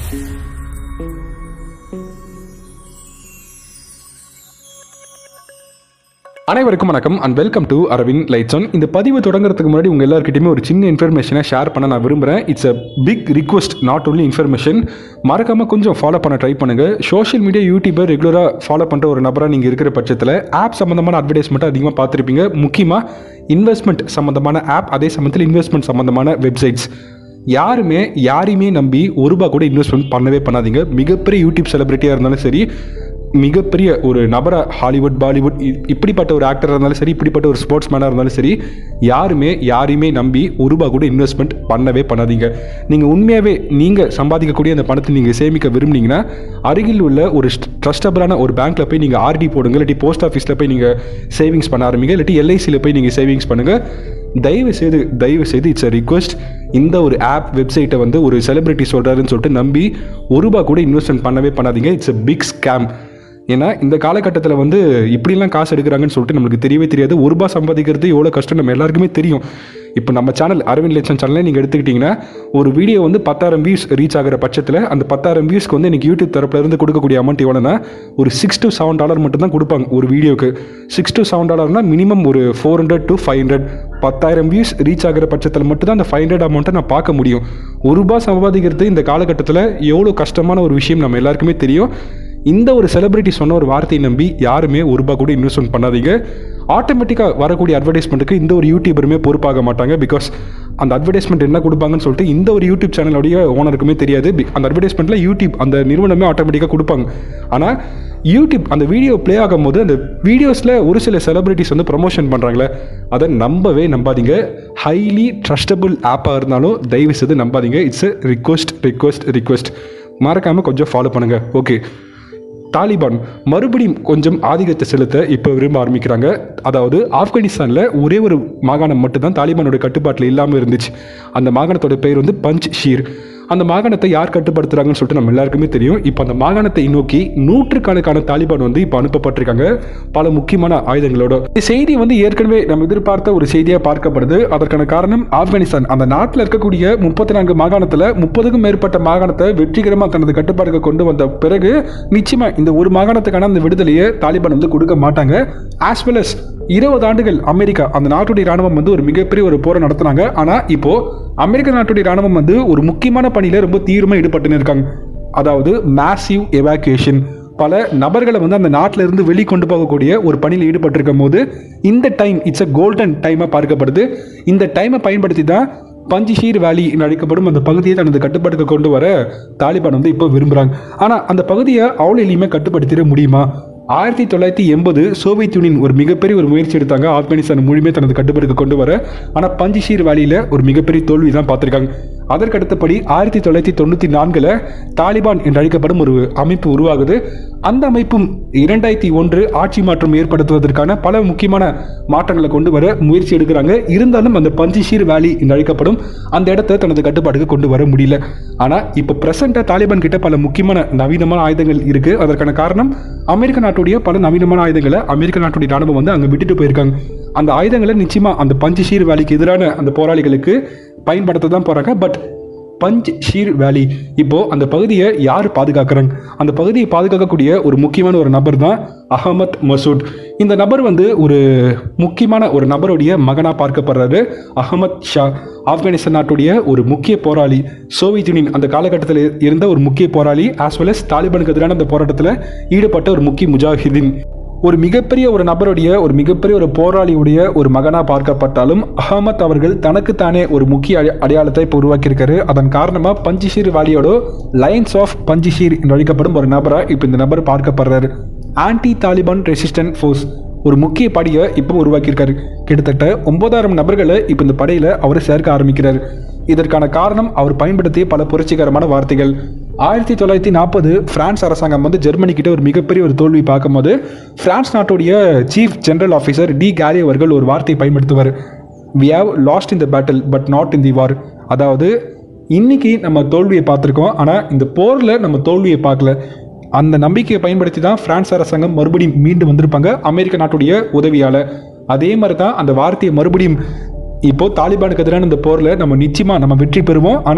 அனைவருக்கும் வணக்கம் and welcome to Aravind lightzone இந்த பதிவு தொடங்குறதுக்கு முன்னாடி உங்கள் எல்லாருக்கிட்டையுமே ஒரு சின்ன இன்ஃபர்மேஷனை ஷேர் பண்ண நான் விரும்புகிறேன் it's a big request not only information மறக்காமல் கொஞ்சம் ஃபாலோ பண்ண ட்ரை பண்ணுங்கள் சோஷியல் மீடியா யூடியூபர் ரெகுலராக ஃபாலோ பண்ணுற ஒரு நபராக நீங்கள் இருக்கிற பட்சத்தில் ஆப் சம்மந்தமான அட்வர்டைஸ்மெண்ட்டை அதிகமாக பார்த்துருப்பீங்க முக்கியமாக இன்வெஸ்ட்மெண்ட் சம்மந்தமான ஆப் அதே சமயத்தில் இன்வெஸ்ட்மெண்ட் சம்மந்தமான வெப்சைட்ஸ் யாருமே யாரையுமே நம்பி ஒரு ரூபா கூட இன்வெஸ்ட்மெண்ட் பண்ணவே பண்ணாதீங்க மிகப்பெரிய யூடியூப் செலிபிரிட்டியாக இருந்தாலும் சரி மிகப்பெரிய ஒரு நபரை ஹாலிவுட் பாலிவுட் இ- இப்படிப்பட்ட ஒரு ஆக்டராக இருந்தாலும் சரி இப்படிப்பட்ட ஒரு ஸ்போர்ட்ஸ் மேனாக இருந்தாலும் சரி யாருமே யாரையுமே நம்பி ஒரு ரூபா கூட இன்வெஸ்ட்மெண்ட் பண்ணவே பண்ணாதீங்க நீங்கள் உண்மையாகவே நீங்கள் சம்பாதிக்கக்கூடிய அந்த பணத்தை நீங்கள் சேமிக்க விரும்புனீங்கன்னா அருகில் உள்ள ஒரு ட்ரஸ்டபிளான ஒரு பேங்க்கில் போய் நீங்கள் ஆர்டி போடுங்க இல்லாட்டி போஸ்ட் ஆஃபீஸில் போய் நீங்கள் சேவிங்ஸ் பண்ண ஆரம்பிங்க இல்லாட்டி எல்ஐசியில் போய் நீங்கள் சேவிங்ஸ் பண்ணுங்கள் தயவு செய்து தயவு செய்து இட்ஸ் அ ரிக்வெஸ்ட் இந்த ஒரு ஆப் வெப்சைட்டை வந்து ஒரு செலிபிரிட்டி சொல்கிறாருன்னு சொல்லிட்டு நம்பி ஒரு ரூபா கூட இன்வெஸ்ட்மெண்ட் பண்ணவே பண்ணாதீங்க இட்ஸ் a பிக் ஸ்கேம் ஏன்னா இந்த காலகட்டத்தில் வந்து இப்படிலாம் காசு எடுக்கிறாங்கன்னு சொல்லிட்டு நம்மளுக்கு தெரியவே தெரியாது ஒரு ரூபா சம்பாதிக்கிறது எவ்வளோ கஷ்டம் நம்ம எல்லாருக்குமே தெரியும் இப்போ நம்ம சேனல் அரவிந்த் லட்சன் சேனலை நீங்கள் எடுத்துக்கிட்டிங்கன்னா ஒரு வீடியோ வந்து பத்தாயிரம் வியூஸ் ரீச் ஆகிற பட்சத்தில் அந்த பத்தாயிரம் வியூஸ்க்கு வந்து எனக்கு யூடியூப் தரப்புல இருந்து கொடுக்கக்கூடிய அமௌண்ட் எவ்வளோனா ஒரு சிக்ஸ் டு செவன் டாலர் மட்டும் தான் கொடுப்பாங்க ஒரு வீடியோக்கு சிக்ஸ் டு செவன் டாலர்னா மினிமம் ஒரு four hundred to five hundred பத்தாயிரம் வியூஸ் ரீச் ஆகிற பட்சத்தில் மட்டும் தான் அந்த ஃபைவ் ஹண்ட்ரட் அமௌண்ட்டை நான் பார்க்க முடியும் ஒரு ரூபாய் சம்பாதிக்கிறது இந்த காலகட்டத்தில் எவ்வளோ கஷ்டமான ஒரு விஷயம் நம்ம எல்லாருக்குமே தெரியும் இந்த ஒரு செலிபிரிட்டி சொன்ன ஒரு வார்த்தையை நம்பி யாருமே ஒரு ரூபாய் கூட இன்வெஸ்ட்மெண்ட் பண்ணாதீங்க ஆட்டோமேட்டிக்காக வரக்கூடிய அட்வர்டைஸ்மெண்ட்டுக்கு இந்த ஒரு யூடியூபருமே பொறுப்பாக மாட்டாங்க பிகாஸ் அந்த அட்வர்டைஸ்மெண்ட் என்ன கொடுப்பாங்கன்னு சொல்லிட்டு இந்த ஒரு யூடியூப் சேனலுடைய ஓனருக்குமே தெரியாது Be- அந்த அட்வர்டைஸ்மெண்ட்டில் யூடியூப் அந்த நிறுவனமே ஆட்டோமேட்டிக்காக கொடுப்பாங்க ஆனால் யூடியூப் அந்த வீடியோ ப்ளே ஆகும்போது அந்த வீடியோஸில் ஒரு சில செலிபிரிட்டிஸ் வந்து ப்ரமோஷன் பண்ணுறாங்களே அதை நம்பவே நம்பாதீங்க ஹைலி ட்ரஸ்டபுள் ஆப்பாக இருந்தாலும் தயவு செய்து நம்பாதீங்க it's a request request request மறக்காமல் கொஞ்சம் ஃபாலோ பண்ணுங்கள் ஓகே தாலிபான் மறுபடியும் கொஞ்சம் ஆதிக்கத்தை செலுத்த இப்போ விரும்ப ஆரம்பிக்கிறாங்க அதாவது ஆப்கானிஸ்தானில் ஒரே ஒரு மாகாணம் மட்டும்தான் தாலிபானோட கட்டுப்பாட்டில் இல்லாமல் இருந்துச்சு அந்த மாகாணத்தோட பெயர் வந்து பஞ்ச் ஷீர் அந்த மாகாணத்தை யார் கட்டுப்படுத்துறாங்கன்னு சொல்லிட்டு நம்ம எல்லாருக்குமே தெரியும் இப்போ அந்த மாகாணத்தை நோக்கி நூற்றுக்கணக்கான தாலிபான் வந்து இப்போ அனுப்பப்பட்டிருக்காங்க பல முக்கியமான ஆயுதங்களோட இந்த செய்தி வந்து ஏற்கனவே நம்ம எதிர்பார்த்த ஒரு செய்தியாக பார்க்கப்படுது அதற்கான காரணம் ஆப்கானிஸ்தான் அந்த நாட்டில் இருக்கக்கூடிய முப்பத்தி நான்கு மாகாணத்தில் முப்பதுக்கும் மேற்பட்ட மாகாணத்தை வெற்றிகரமாக தனது கட்டுப்பாடுக்கு கொண்டு வந்த பிறகு நிச்சயமா இந்த ஒரு மாகாணத்துக்கான அந்த விடுதலையை தாலிபான் வந்து கொடுக்க மாட்டாங்க ஆஸ் வெல் அஸ் இருபது ஆண்டுகள் அமெரிக்கா அந்த நாட்டுடைய ராணுவம் வந்து ஒரு மிகப்பெரிய ஒரு போரை நடத்துனாங்க ஆனால் இப்போ அமெரிக்க நாட்டுடைய ராணுவம் வந்து ஒரு முக்கியமான பணியில ரொம்ப தீவிரமாக ஈடுபட்டுன்னு இருக்காங்க அதாவது மேசிவ் எவாக்குவேஷன் பல நபர்களை வந்து அந்த நாட்டில இருந்து வெளிக்கொண்டு போகக்கூடிய ஒரு பணியில் ஈடுபட்டிருக்கும் போது இந்த டைம் இட்ஸ் அ கோல்டன் டைமாக பார்க்கப்படுது இந்த டைமை பயன்படுத்தி தான் பஞ்சிஷீர் வேலி என்று அழைக்கப்படும் அந்த பகுதியை தனது கட்டுப்பாட்டுக்கு கொண்டு வர தாலிபான் வந்து இப்போ விரும்புகிறாங்க ஆனால் அந்த பகுதியை அவ்வளோ எளிமையாக கட்டுப்படுத்திட முடியுமா ஆயிரத்தி தொள்ளாயிரத்தி எண்பது சோவியத் யூனியன் ஒரு மிகப்பெரிய ஒரு முயற்சி எடுத்தாங்க ஆப்கானிஸ்தான் முழுமையாக தனது கட்டுப்பாட்டுக்கு கொண்டு வர ஆனால் பஞ்சிஷீர் வேலியில் ஒரு மிகப்பெரிய தோல்வி தான் பார்த்துருக்காங்க அதற்கு அடுத்தபடி ஆயிரத்தி தொள்ளாயிரத்தி தொண்ணூற்றி நான்கில் தாலிபான் என்று அழைக்கப்படும் ஒரு அமைப்பு உருவாகுது அந்த அமைப்பும் இரண்டாயிரத்தி ஒன்று ஆட்சி மாற்றம் ஏற்படுத்துவதற்கான பல முக்கியமான மாற்றங்களை கொண்டு வர முயற்சி எடுக்கிறாங்க இருந்தாலும் அந்த பஞ்சிஷீர் வேலி என்று அழைக்கப்படும் அந்த இடத்த தனது கட்டுப்பாட்டுக்கு கொண்டு வர முடியல ஆனால் இப்போ பிரசண்டாக தாலிபான் கிட்ட பல முக்கியமான நவீனமான ஆயுதங்கள் இருக்கு அதற்கான காரணம் அமெரிக்க நாட்டுடைய பல நவீனமான ஆயுதங்களை அமெரிக்க நாட்டுடைய ராணுவம் வந்து அங்கே விட்டுட்டு போயிருக்காங்க அந்த ஆயுதங்களை நிச்சயமா அந்த பஞ்சிஷீர் வேலிக்கு எதிரான அந்த போராளிகளுக்கு பயன்படுத்த தான் போறாங்க பட் பஞ்ச் ஷீர் வேலி இப்போ அந்த பகுதியை யார் பாதுகாக்கிறாங்க அந்த பகுதியை பாதுகாக்கக்கூடிய ஒரு முக்கியமான ஒரு நபர் தான் அகமத் மசூத் இந்த நபர் வந்து ஒரு முக்கியமான ஒரு நபருடைய மகனா பார்க்கப்படுறாரு அகமத் ஷா ஆப்கானிஸ்தான் நாட்டுடைய ஒரு முக்கிய போராளி சோவியத் யூனியன் அந்த காலகட்டத்தில் இருந்த ஒரு முக்கிய போராளி ஆஸ் வெல் அஸ் தாலிபானுக்கு எதிரான அந்த போராட்டத்தில் ஈடுபட்ட ஒரு முக்கிய முஜாஹிதீன் ஒரு மிகப்பெரிய ஒரு நபருடைய ஒரு மிகப்பெரிய ஒரு போராளியுடைய ஒரு மகனா பார்க்கப்பட்டாலும் அகமத் அவர்கள் தனக்குத்தானே ஒரு முக்கிய அடை- அடையாளத்தை இப்போ உருவாக்கியிருக்காரு அதன் காரணமா பஞ்சிஷீர் வாலியோட லைன்ஸ் ஆஃப் பஞ்சிஷீர் என்று அழைக்கப்படும் ஒரு நபரா இப்போ இந்த நபர் பார்க்கப்படுறாரு ஆன்டி தாலிபான் ரெசிஸ்டன்ட் ஃபோர்ஸ் ஒரு முக்கிய படையை இப்போ உருவாக்கியிருக்காரு கிட்டத்தட்ட ஒன்பதாயிரம் நபர்களை இப்போ இந்த படையில அவர் சேர்க்க ஆரம்பிக்கிறார் இதற்கான காரணம் அவர் பயன்படுத்திய பல புரட்சிகரமான வார்த்தைகள் ஆயிரத்தி தொள்ளாயிரத்தி நாற்பது பிரான்ஸ் அரசாங்கம் வந்து ஜெர்மனி கிட்ட ஒரு மிகப்பெரிய ஒரு தோல்வி பார்க்கும்போது பிரான்ஸ் நாட்டுடைய சீஃப் ஜெனரல் ஆஃபீஸர் டி கேரி அவர்கள் ஒரு வார்த்தையை பயன்படுத்துவார் we have lost in the battle but not in the war அதாவது இன்னைக்கு நம்ம தோல்வியை பார்த்துருக்கோம் ஆனால் இந்த போரில் நம்ம தோல்வியை பார்க்கல அந்த நம்பிக்கையை பயன்படுத்தி தான் பிரான்ஸ் அரசாங்கம் மறுபடியும் மீண்டு வந்திருப்பாங்க அமெரிக்க நாட்டுடைய உதவியால் அதே மாதிரி தான் அந்த வார்த்தையை மறுபடியும் இப்போ தாலிபானுக்கு எதிரான இந்த போரில் நம்ம நிச்சயமாக நம்ம வெற்றி பெறுவோம் ஆனால்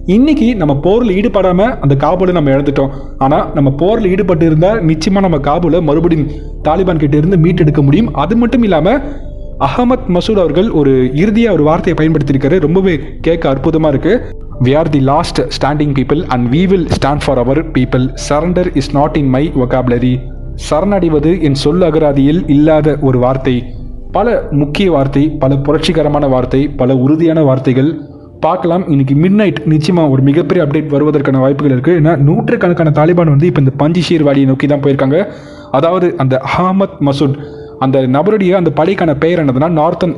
இன்னைக்கு நம்ம போரில் ஈடுபடாம அந்த காபூலை நம்ம இழந்துட்டோம் ஆனால் நம்ம போரில் ஈடுபட்டு இருந்தால் நிச்சயமாக நம்ம காபூலை மறுபடியும் தாலிபான் கிட்ட இருந்து மீட்டெடுக்க முடியும் அது மட்டும் இல்லாமல் அகமத் மசூத் அவர்கள் ஒரு இறுதியாக ஒரு வார்த்தையை பயன்படுத்தியிருக்காரு ரொம்பவே கேட்க அற்புதமாக இருக்கு we are the last standing people and we will stand for our people surrender is not in my vocabulary சரணடைவது என் சொல் அகராதியில் இல்லாத ஒரு வார்த்தை பல முக்கிய வார்த்தை பல புரட்சிகரமான வார்த்தை பல உறுதியான வார்த்தைகள் பார்க்கலாம் இன்னைக்கு மிட் நைட் நிச்சயமாக ஒரு மிகப்பெரிய அப்டேட் வருவதற்கான வாய்ப்புகள் இருக்குது ஏன்னா நூற்றுக்கணக்கான தாலிபான் வந்து இப்போ இந்த பஞ்சிஷீர் வாலியை நோக்கி தான் போயிருக்காங்க அதாவது அந்த அஹமத் மசூத் அந்த நபருடைய அந்த படைக்கான பெயர் என்னதுன்னா நார்த்தன்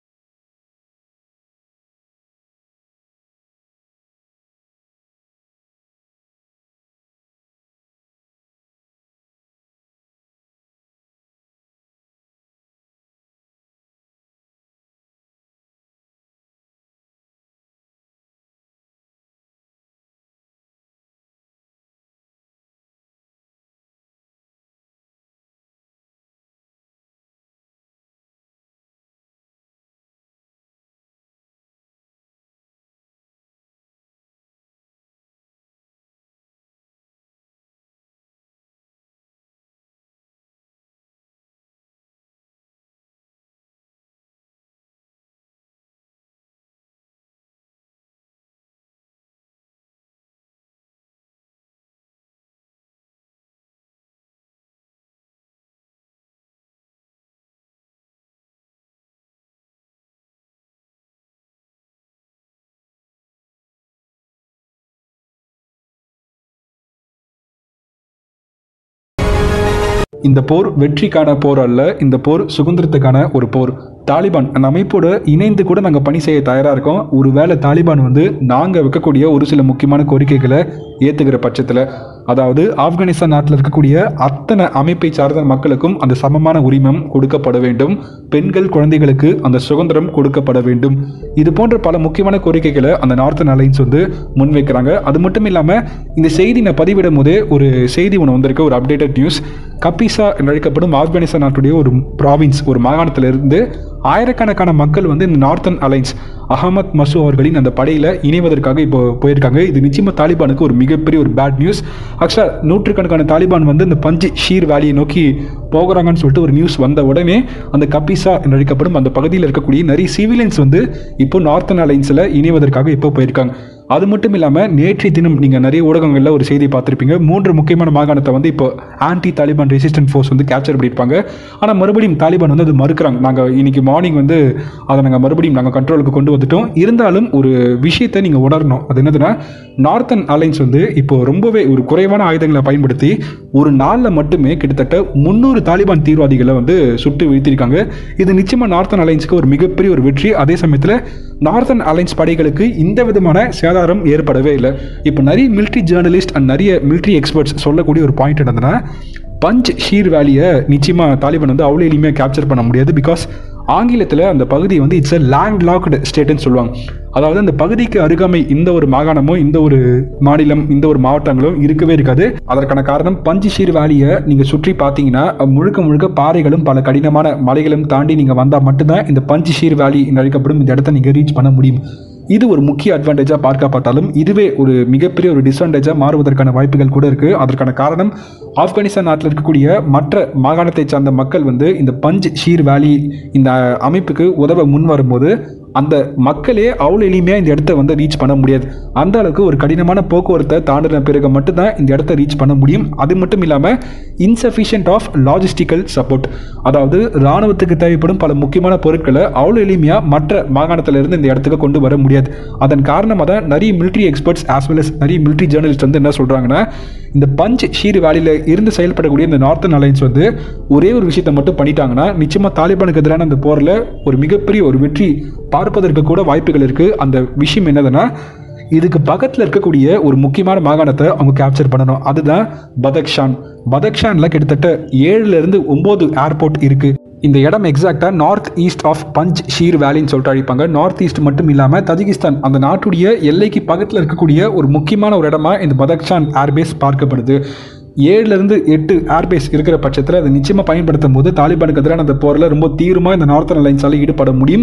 இந்த போர் வெற்றிக்கான போர் அல்ல இந்த போர் சுதந்திரத்துக்கான ஒரு போர் தாலிபான் அந்த அமைப்போட இணைந்து கூட நாங்கள் பணி செய்ய தயாராக இருக்கோம் ஒருவேளை தாலிபான் வந்து நாங்கள் வைக்கக்கூடிய ஒரு சில முக்கியமான கோரிக்கைகளை ஏற்றுக்கிற பட்சத்தில் அதாவது ஆப்கானிஸ்தான் நாட்டில் இருக்கக்கூடிய அத்தனை அமைப்பை சார்ந்த மக்களுக்கும் அந்த சமமான உரிமம் கொடுக்கப்பட வேண்டும் பெண்கள் குழந்தைகளுக்கு அந்த சுதந்திரம் கொடுக்கப்பட வேண்டும் இது போன்ற பல முக்கியமான கோரிக்கைகளை அந்த நார்த்தன் அலைன்ஸ் வந்து முன்வைக்கிறாங்க அது மட்டும் இல்லாமல் இந்த செய்தி நான் பதிவிடும் போதே ஒரு செய்தி ஒன்று வந்திருக்கு ஒரு அப்டேட்டட் நியூஸ் கபிசா என்று அழைக்கப்படும் ஆப்கானிஸ்தான் நாட்டுடைய ஒரு ப்ராவின்ஸ் ஒரு மாகாணத்திலிருந்து ஆயிரக்கணக்கான மக்கள் வந்து இந்த நார்த்தன் அலைன்ஸ் அகமத் மசூ அவர்களின் அந்த படையில் இணைவதற்காக இப்போ போயிருக்காங்க இது நிச்சயமாக தாலிபானுக்கு ஒரு மிகப்பெரிய ஒரு பேட் நியூஸ் ஆக்சுவலாக நூற்றுக்கணக்கான தாலிபான் வந்து இந்த பஞ்சு ஷீர் வேலியை நோக்கி போகிறாங்கன்னு சொல்லிட்டு ஒரு நியூஸ் வந்த உடனே அந்த கபிசா என்று அழைக்கப்படும் அந்த பகுதியில் இருக்கக்கூடிய நிறைய சிவிலியன்ஸ் வந்து இப்போ நார்த்தன் அலைன்ஸில் இணைவதற்காக இப்போ போயிருக்காங்க அது மட்டும் இல்லாமல் நேற்றைய தினம் நீங்கள் நிறைய ஊடகங்களில் ஒரு செய்தி பார்த்துருப்பீங்க மூன்று முக்கியமான மாகாணத்தை வந்து இப்போ ஆன்டி தாலிபான் ரெசிஸ்டன்ட் ஃபோர்ஸ் வந்து கேப்சர் பண்ணியிருப்பாங்க ஆனால் மறுபடியும் தாலிபான் வந்து அது மறுக்கிறாங்க நாங்கள் இன்னைக்கு மார்னிங் வந்து அதை நாங்கள் மறுபடியும் நாங்கள் கண்ட்ரோலுக்கு கொண்டு வந்துட்டோம் இருந்தாலும் ஒரு விஷயத்தை நீங்கள் உணரணும் அது என்னதுன்னா நார்த்தன் அலைன்ஸ் வந்து இப்போ ரொம்பவே ஒரு குறைவான ஆயுதங்களை பயன்படுத்தி ஒரு நாளில் மட்டுமே கிட்டத்தட்ட முந்நூறு தாலிபான் தீவிரவாதிகளை வந்து சுட்டு வீழ்த்திருக்காங்க இது நிச்சயமாக நார்த்தன் அலைன்ஸுக்கு ஒரு மிகப்பெரிய ஒரு வெற்றி அதே சமயத்தில் நார்த்தன் அலைன்ஸ் படைகளுக்கு இந்த விதமான சேதாரம் ஏற்படவே இல்லை இப்போ நிறைய மிலிட்ரி ஜேர்னலிஸ்ட் அண்ட் நிறைய மிலிட்ரி எக்ஸ்பர்ட்ஸ் சொல்லக்கூடிய ஒரு பாயிண்ட் என்னதுன்னா பஞ்ச் ஷீர் வேலியை நிச்சயமாக தாலிபான் வந்து அவ்வளோ எளிமையாக கேப்சர் பண்ண முடியாது பிகாஸ் ஆங்கிலத்தில் அந்த பகுதி வந்து இட்ஸ் அ லேண்ட் லாக்டு ஸ்டேட்டுன்னு சொல்லுவாங்க அதாவது அந்த பகுதிக்கு அருகாமை இந்த ஒரு மாகாணமோ இந்த ஒரு மாநிலம் இந்த ஒரு மாவட்டங்களோ இருக்கவே இருக்காது அதற்கான காரணம் பஞ்சிஷீர் வேலியை நீங்கள் சுற்றி பார்த்தீங்கன்னா முழுக்க முழுக்க பாறைகளும் பல கடினமான மலைகளும் தாண்டி நீங்கள் வந்தால் மட்டும்தான் இந்த பஞ்சிஷீர் வேலி என்று அழைக்கப்படும் இந்த இடத்த நீங்கள் ரீச் பண்ண முடியும் இது ஒரு முக்கிய அட்வான்டேஜாக பார்க்கப்பட்டாலும் இதுவே ஒரு மிகப்பெரிய ஒரு டிஸ்அட்வான்டேஜாக மாறுவதற்கான வாய்ப்புகள் கூட இருக்குது அதற்கான காரணம் ஆப்கானிஸ்தான் நாட்டில் இருக்கக்கூடிய மற்ற மாகாணத்தை சார்ந்த மக்கள் வந்து இந்த பஞ்ச் ஷீர் வேலி இந்த அமைப்புக்கு உதவ முன் வரும்போது அந்த மக்களே அவ்வளோ எளிமையாக இந்த இடத்த வந்து ரீச் பண்ண முடியாது அந்த அளவுக்கு ஒரு கடினமான போக்குவரத்தை தாண்டின பிறகு மட்டும்தான் இந்த இடத்த ரீச் பண்ண முடியும் அது மட்டும் இல்லாமல் இன்சஃபிஷியன்ட் ஆஃப் லாஜிஸ்டிக்கல் சப்போர்ட் அதாவது இராணுவத்துக்கு தேவைப்படும் பல முக்கியமான பொருட்களை அவ்வளோ எளிமையாக மற்ற மாகாணத்திலிருந்து இந்த இடத்துக்கு கொண்டு வர முடியாது அதன் காரணமாக தான் நிறைய military experts as well as நிறைய மிலிட்ரி ஜேர்னலிஸ்ட் வந்து என்ன சொல்கிறாங்கன்னா இந்த பஞ்ச் ஷீர் வேலியில் இருந்து செயல்படக்கூடிய இந்த நார்த்தன் அலைன்ஸ் வந்து ஒரே ஒரு விஷயத்தை மட்டும் பண்ணிட்டாங்கன்னா நிச்சயமாக தாலிபானுக்கு எதிரான அந்த போரில் ஒரு மிகப்பெரிய ஒரு வெற்றி பார்ப்பதற்கு கூட வாய்ப்புகள் இருக்குது அந்த விஷயம் என்னதுன்னா இதுக்கு பக்கத்தில் இருக்கக்கூடிய ஒரு முக்கியமான மாகாணத்தை அவங்க கேப்சர் பண்ணணும் அதுதான் பதக்ஷான் பதக்ஷானில் கிட்டத்தட்ட ஏழுலேருந்து ஒம்பது ஏர்போர்ட் இருக்குது இந்த இடம் எக்ஸாக்டாக north east of Panjshir வேலின்னு சொல்லிட்டு அழைப்பாங்க நார்த் ஈஸ்ட் மட்டும் இல்லாமல் தஜிகிஸ்தான் அந்த நாட்டுடைய எல்லைக்கு பக்கத்தில் இருக்கக்கூடிய ஒரு முக்கியமான ஒரு இடமா இந்த பதக்ஷான் ஏர்பேஸ் பார்க்கப்படுது ஏழுலேருந்து எட்டு ஏர்பேஸ் இருக்கிற பட்சத்தில் அதை நிச்சயமாக பயன்படுத்தும் போது தாலிபானுக்கு எதிரான அந்த போரில் ரொம்ப தீவிரமாக இந்த நார்த்தன் அலைன்ஸால் ஈடுபட முடியும்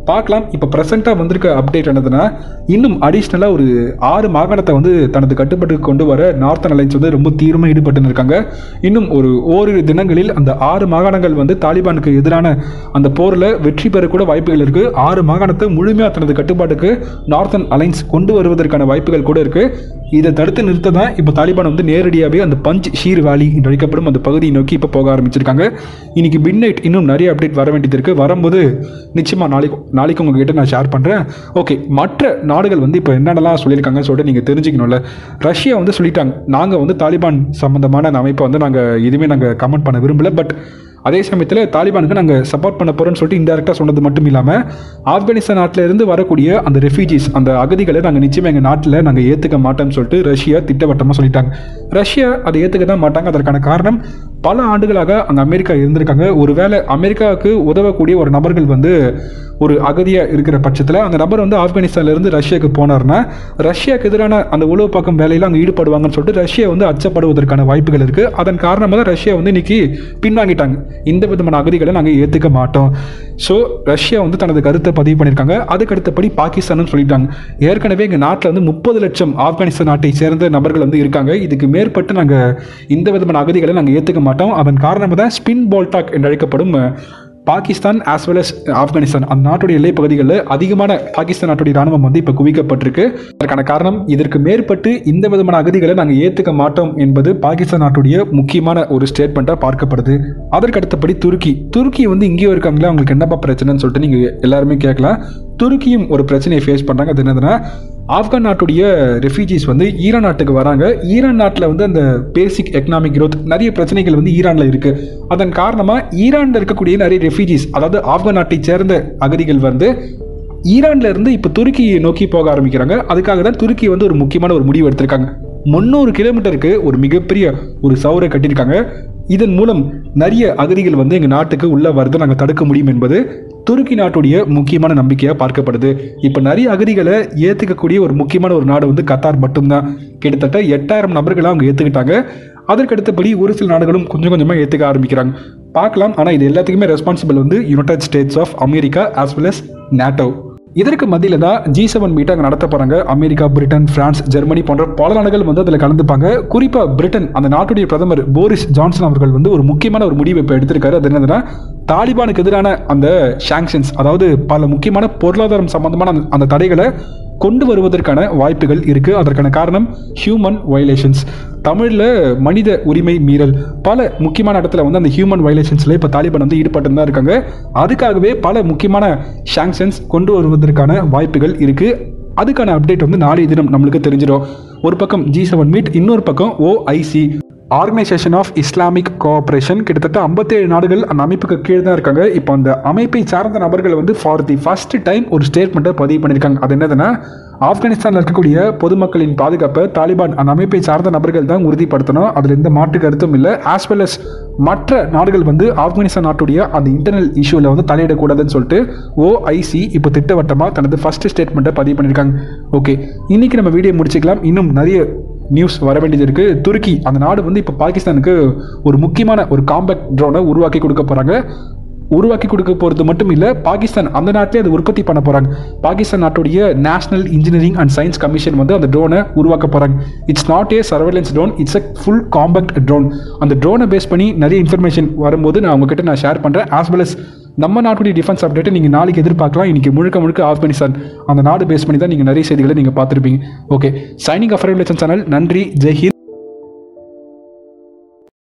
பார்க்கலாம் இப்போ ப்ரெசென்ட்டாக வந்திருக்க அப்டேட் என்னதுன்னா இன்னும் அடிஷ்னலாக ஒரு ஆறு மாகாணத்தை வந்து தனது கட்டுப்பாட்டுக்கு கொண்டு வர நார்த்தன் அலைன்ஸ் வந்து ரொம்ப தீவிரமாக ஈடுபட்டு இருக்காங்க இன்னும் ஒரு ஓரிரு தினங்களில் அந்த ஆறு மாகாணங்கள் வந்து தாலிபானுக்கு எதிரான அந்த போரில் வெற்றி பெறக்கூட வாய்ப்புகள் இருக்குது ஆறு மாகாணத்தை முழுமையாக தனது கட்டுப்பாட்டுக்கு நார்த்தன் அலைன்ஸ் கொண்டு வருவதற்கான வாய்ப்புகள் கூட இருக்குது இதை தடுத்து நிறுத்த தான் இப்போ தாலிபான் வந்து நேரடியாகவே அந்த பஞ்ச் ஷீர் வேலி என்று அழைக்கப்படும் அந்த பகுதியை நோக்கி இப்போ போக ஆரம்பிச்சிருக்காங்க இன்னைக்கு மிட் நைட் இன்னும் நிறைய அப்டேட் வர வேண்டியது இருக்குது வரும்போது நிச்சயமாக நாளைக்கு நாளைக்கு உங்ககிட்ட நான் ஷேர் பண்ணுறேன் ஓகே மற்ற நாடுகள் வந்து இப்போ என்னென்னலாம் சொல்லியிருக்காங்கன்னு சொல்லிட்டு நீங்கள் தெரிஞ்சுக்கணும்ல ரஷ்யா வந்து சொல்லிட்டாங்க நாங்கள் வந்து தாலிபான் சம்மந்தமான அந்த அமைப்பை வந்து நாங்கள் எதுவுமே நாங்கள் கமெண்ட் பண்ண விரும்பல பட் அதே சமயத்தில் தாலிபானுக்கு நாங்கள் சப்போர்ட் பண்ண போகிறோம்னு சொல்லிட்டு இன்டெரக்டாக சொன்னது மட்டும் இல்லாமல் ஆப்கானிஸ்தான் நாட்டில் இருந்து வரக்கூடிய அந்த ரெஃப்யூஜிஸ் அந்த அகதிகளை நாங்கள் நிச்சயமாக எங்கள் நாட்டில் நாங்கள் ஏற்றுக்க மாட்டோம்னு சொல்லிட்டு ரஷ்யா திட்டவட்டமாக சொல்லிட்டாங்க ரஷ்யா அதை ஏற்றுக்க தான் மாட்டாங்க அதற்கான காரணம் பல ஆண்டுகளாக அங்கே அமெரிக்கா இருந்திருக்காங்க ஒருவேளை அமெரிக்காவுக்கு உதவக்கூடிய ஒரு நபர்கள் வந்து ஒரு அகதியாக இருக்கிற பட்சத்தில் அந்த நபர் வந்து ஆப்கானிஸ்தான்லேருந்து ரஷ்யாவுக்கு போனார்னா ரஷ்யாவுக்கு எதிரான அந்த உளவு பக்கம் வேலையில் அங்கே ஈடுபடுவாங்கன்னு சொல்லிட்டு ரஷ்யா வந்து அச்சப்படுவதற்கான வாய்ப்புகள் இருக்குது அதன் காரணமாக தான் ரஷ்யா வந்து இன்னைக்கு பின்வாங்கிட்டாங்க இந்த விதமான அகதிகளை நாங்கள் ஏற்றுக்க மாட்டோம் ஸோ ரஷ்யா வந்து தனது கருத்தை பதிவு பண்ணியிருக்காங்க அதுக்கு அடுத்தபடி பாகிஸ்தானும் சொல்லிட்டாங்க ஏற்கனவே எங்கள் நாட்டில் வந்து முப்பது லட்சம் ஆப்கானிஸ்தான் நாட்டை சேர்ந்த நபர்கள் வந்து இருக்காங்க இதுக்கு மேற்பட்டு நாங்கள் இந்த விதமான அகதிகளை நாங்கள் ஏற்றுக்க மாட்டோம் அதன் காரணமாக தான் ஸ்பின் போல்டாக் என்று அழைக்கப்படும் Pakistan as well as Afghanistan அந்த நாட்டுடைய எல்லை பகுதிகளில் அதிகமான பாகிஸ்தான் நாட்டுடைய ராணுவம் வந்து இப்போ குவிக்கப்பட்டிருக்கு அதற்கான காரணம் இதற்கு மேற்பட்டு இந்த விதமான அகதிகளை நாங்கள் ஏற்றுக்க மாட்டோம் என்பது பாகிஸ்தான் நாட்டுடைய முக்கியமான ஒரு ஸ்டேட்மெண்ட்டாக பார்க்கப்படுது அதற்கு அடுத்தபடி துருக்கி துருக்கி வந்து இங்கேயும் இருக்காங்களா அவங்களுக்கு என்னப்பா பிரச்சனைன்னு சொல்லிட்டு நீங்கள் எல்லாருமே கேட்கலாம் துருக்கியும் ஒரு பிரச்சனையை ஃபேஸ் பண்ணுறாங்க அது என்னதுன்னா ஆப்கான் நாட்டுடைய ரெஃப்யூஜிஸ் வந்து ஈரான் நாட்டுக்கு வராங்க ஈரான் நாட்டில் வந்து அந்த பேசிக் எக்கனாமிக் growth நிறைய பிரச்சனைகள் வந்து ஈரானில் இருக்குது அதன் காரணமாக ஈரானில் இருக்கக்கூடிய நிறைய ரெஃப்யூஜிஸ் அதாவது ஆப்கான் நாட்டை சேர்ந்த அகதிகள் வந்து ஈரான்ல இருந்து இப்போ துருக்கியை நோக்கி போக ஆரம்பிக்கிறாங்க அதுக்காக தான் துருக்கி வந்து ஒரு முக்கியமான ஒரு முடிவு எடுத்திருக்காங்க முந்நூறு கிலோமீட்டருக்கு ஒரு மிகப்பெரிய ஒரு சவுரை கட்டியிருக்காங்க இதன் மூலம் நிறைய அகதிகள் வந்து எங்கள் நாட்டுக்கு உள்ளே வரதை நாங்கள் தடுக்க முடியும் என்பது துருக்கி நாட்டுடைய முக்கியமான நம்பிக்கையாக பார்க்கப்படுது இப்போ நிறைய அகதிகளை ஏற்றுக்கக்கூடிய ஒரு முக்கியமான ஒரு நாடு வந்து கத்தார் மட்டும்தான் கிட்டத்தட்ட எட்டாயிரம் நபர்களை அவங்க ஏற்றுக்கிட்டாங்க அதற்கு அடுத்தபடி ஒரு சில நாடுகளும் கொஞ்சம் கொஞ்சமாக ஏற்றுக்க ஆரம்பிக்கிறாங்க பார்க்கலாம் ஆனால் இது எல்லாத்துக்குமே ரெஸ்பான்சிபிள் வந்து United States of America as well as NATO இதற்கு மத்தியில் தான் ஜி செவன் மீட் அங்கே நடத்த போகிறாங்க அமெரிக்கா பிரிட்டன் பிரான்ஸ் ஜெர்மனி போன்ற பல நாடுகள் வந்து அதில் கலந்துப்பாங்க குறிப்பாக பிரிட்டன் அந்த நாட்டுடைய பிரதமர் போரிஸ் ஜான்சன் அவர்கள் வந்து ஒரு முக்கியமான ஒரு முடிவை இப்போ எடுத்திருக்காரு அது என்னதுன்னா தாலிபானுக்கு எதிரான அந்த சாங்ஷன்ஸ் அதாவது பல முக்கியமான பொருளாதாரம் சம்பந்தமான அந்த- அந்த தடைகளை கொண்டு வருவதற்கான வாய்ப்புகள் இருக்கு அதற்கான காரணம் ஹியூமன் வயலேஷன்ஸ் தமிழில் மனித உரிமை மீறல் பல முக்கியமான இடத்துல வந்து அந்த ஹியூமன் வயலேஷன்ஸில் இப்போ தாலிபான் வந்து ஈடுபட்டு தான் இருக்காங்க அதுக்காகவே பல முக்கியமான சாங்ஷன்ஸ் கொண்டு வருவதற்கான வாய்ப்புகள் இருக்கு அதுக்கான அப்டேட் வந்து நாளைய தினம் நம்மளுக்கு தெரிஞ்சிடும் ஒரு பக்கம் ஜி செவன் மீட் இன்னொரு பக்கம் OIC organisation of Islamic cooperation கிட்டத்தட்ட 57 நாடுகள் அந்த அமைப்புக்கு கீழே தான் இருக்காங்க இப்போ அந்த அமைப்பை சார்ந்த நபர்கள் வந்து ஃபார் தி ஃபர்ஸ்ட் டைம் ஒரு ஸ்டேட்மெண்ட்டை பதிவு பண்ணியிருக்காங்க அது என்னதுன்னா ஆப்கானிஸ்தானில் இருக்கக்கூடிய பொதுமக்களின் பாதுகாப்பை தாலிபான் அந்த அமைப்பை சார்ந்த நபர்கள் தான் உறுதிப்படுத்தணும் அதில் எந்த மாற்று கருத்தும் இல்லை ஆஸ் வெல் அஸ் மற்ற நாடுகள் வந்து ஆப்கானிஸ்தான் நாட்டுடைய அந்த இன்டர்னல் இஷ்யூவில் வந்து தலையிடக்கூடாதுன்னு சொல்லிட்டு ஓஐசி இப்போ திட்டவட்டமாக தனது ஃபர்ஸ்ட் ஸ்டேட்மெண்ட்டை பதிவு பண்ணியிருக்காங்க ஓகே இன்னைக்கு நம்ம வீடியோ முடிச்சுக்கலாம் இன்னும் நிறைய நியூஸ் வர வேண்டியது இருக்கு துருக்கி அந்த நாடு வந்து இப்போ பாகிஸ்தானுக்கு ஒரு முக்கியமான ஒரு காம்பேக்ட் ட்ரோனை உருவாக்கி கொடுக்க போறாங்க உருவாக்கி கொடுக்க போகிறது மட்டும் இல்லை பாகிஸ்தான் அந்த நாட்டிலே அதை உற்பத்தி பண்ண போகிறாங்க பாகிஸ்தான் நாட்டுடைய national engineering and science commission வந்து அந்த ட்ரோனை உருவாக்க போகிறாங்க it's not a surveillance drone it's a full compact drone அந்த ட்ரோனை பேஸ் பண்ணி நிறைய இன்ஃபர்மேஷன் வரும்போது நான் உங்ககிட்ட நான் ஷேர் பண்ணுறேன் ஆஸ் வெல் அஸ் நம்ம நாட்டுடைய டிஃபென்ஸ் அப்டேட்டை நீங்கள் நாளைக்கு எதிர்பார்க்கலாம் இன்னைக்கு முழுக்க முழுக்க ஆப்கானிஸ்தான் அந்த நாடு பேஸ் பண்ணி தான் நீங்கள் நிறைய செய்திகளை நீங்கள் பார்த்துருப்பீங்க ஓகே சைனிங் அஃபர் சேனல் நன்றி ஜெய் ஹிந்த்